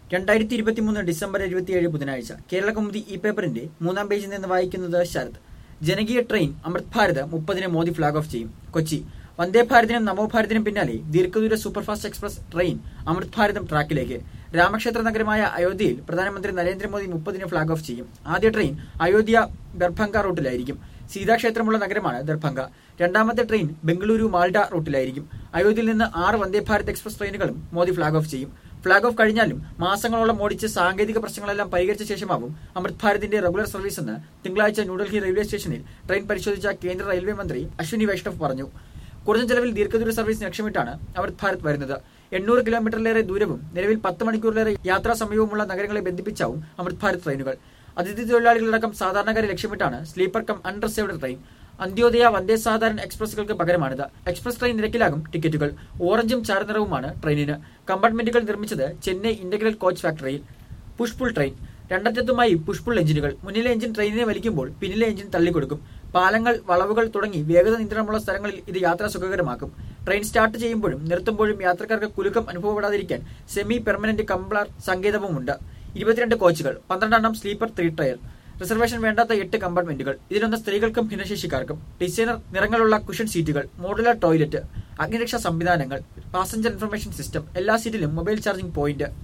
രണ്ടായിരത്തി ഇരുപത്തിമൂന്ന് ഡിസംബർ ഇരുപത്തിയേഴ് ബുധനാഴ്ച കേരള കൗമുദി ഈ പേപ്പറിന്റെ മൂന്നാം പേജിൽ നിന്ന് വായിക്കുന്നത് ശരത് ജനകീയ ട്രെയിൻ അമൃത് ഭാരത് മുപ്പതിന് മോദി ഫ്ളാഗ് ഓഫ് ചെയ്യും കൊച്ചി വന്ദേ ഭാരതിനും നമോ ഭാരതിനും പിന്നാലെ ദീർഘദൂര സൂപ്പർഫാസ്റ്റ് എക്സ്പ്രസ് ട്രെയിൻ അമൃത് ഭാരതം ട്രാക്കിലേക്ക് രാമക്ഷേത്ര നഗരമായ അയോധ്യയിൽ പ്രധാനമന്ത്രി നരേന്ദ്രമോദി മുപ്പതിന് ഫ്ളാഗ് ഓഫ് ചെയ്യും ആദ്യ ട്രെയിൻ അയോധ്യ ദർഭംഗ റൂട്ടിലായിരിക്കും സീതാക്ഷേത്രമുള്ള നഗരമാണ് ദർഭംഗ രണ്ടാമത്തെ ട്രെയിൻ ബംഗളൂരു മാൾഡ റൂട്ടിലായിരിക്കും അയോധ്യയിൽ നിന്ന് ആറ് വന്ദേ ഭാരത് എക്സ്പ്രസ് ട്രെയിനുകളും മോദി ഫ്ളാഗ് ഓഫ് ചെയ്യും ഫ്ളാഗ് ഓഫ് കഴിഞ്ഞാലും മാസങ്ങളോളം ഓടിച്ച് സാങ്കേതിക പ്രശ്നങ്ങളെല്ലാം പരിഹരിച്ച ശേഷമാവും അമൃത് ഭാരതിന്റെ റെഗുലർ സർവീസ് എന്ന് തിങ്കളാഴ്ച ന്യൂഡൽഹി റെയിൽവേ സ്റ്റേഷനിൽ ട്രെയിൻ പരിശോധിച്ച കേന്ദ്ര റെയിൽവേ മന്ത്രി അശ്വിനി വൈഷ്ണവ് പറഞ്ഞു കുറഞ്ഞ ചെലവിൽ ദീർഘദൂര സർവീസ് ലക്ഷ്യമിട്ടാണ് അമൃത് ഭാരത് വരുന്നത് എണ്ണൂറ് കിലോമീറ്ററിലേറെ ദൂരവും നിലവിൽ പത്ത് മണിക്കൂറിലേറെ യാത്രാ സമയവുമുള്ള നഗരങ്ങളെ ബന്ധിപ്പിച്ചാവും അമൃത് ഭാരത് ട്രെയിനുകൾ അതിഥി തൊഴിലാളികളടക്കം സാധാരണക്കാരെ ലക്ഷ്യമിട്ടാണ് sleeper cum unreserved train Antyodaya Vande സാധാരണ എക്സ്പ്രസുകൾക്ക് പകരമാണിത് എക്സ്പ്രസ് ട്രെയിൻ നിരക്കിലാകും ടിക്കറ്റുകൾ ഓറഞ്ചും ചാരനിറവുമാണ് ട്രെയിനിന് കമ്പാർട്ട്മെന്റുകൾ നിർമ്മിച്ചത് ചെന്നൈ ഇന്റഗ്രൽ കോച്ച് ഫാക്ടറിയിൽ പുഷ്പുൾ ട്രെയിൻ രണ്ടറ്റത്തുമായി പുഷ്പുൾ എഞ്ചിനുകൾ മുന്നിലെ എഞ്ചിൻ ട്രെയിനിനെ വലിക്കുമ്പോൾ പിന്നിലെ എഞ്ചിൻ തള്ളിക്കൊടുക്കും പാലങ്ങൾ വളവുകൾ തുടങ്ങി വേഗത നിയന്ത്രണമുള്ള സ്ഥലങ്ങളിൽ ഇത് യാത്ര സുഖകരമാക്കും ട്രെയിൻ സ്റ്റാർട്ട് ചെയ്യുമ്പോഴും നിർത്തുമ്പോഴും യാത്രക്കാർക്ക് കുലുക്കം അനുഭവപ്പെടാതിരിക്കാൻ സെമി പെർമനന്റ് കംപ്ലർ സങ്കേതവുമുണ്ട് ഇരുപത്തിരണ്ട് കോച്ചുകൾ പന്ത്രണ്ടെണ്ണം സ്ലീപ്പർ ത്രീ ടയർ റിസർവേഷൻ വേണ്ടാത്ത എട്ട് കമ്പാർട്ട്മെന്റുകൾ ഇതിലൊന്ന് സ്ത്രീകൾക്കും ഭിന്നശേഷിക്കാർക്കും ഡിസൈനർ നിറങ്ങളുള്ള കുഷൻ സീറ്റുകൾ മോഡുലാർ ടോയ്ലറ്റ് അഗ്നിരക്ഷാ സംവിധാനങ്ങൾ പാസഞ്ചർ ഇൻഫർമേഷൻ സിസ്റ്റം എല്ലാ സീറ്റിലും മൊബൈൽ ചാർജിംഗ് പോയിന്റ്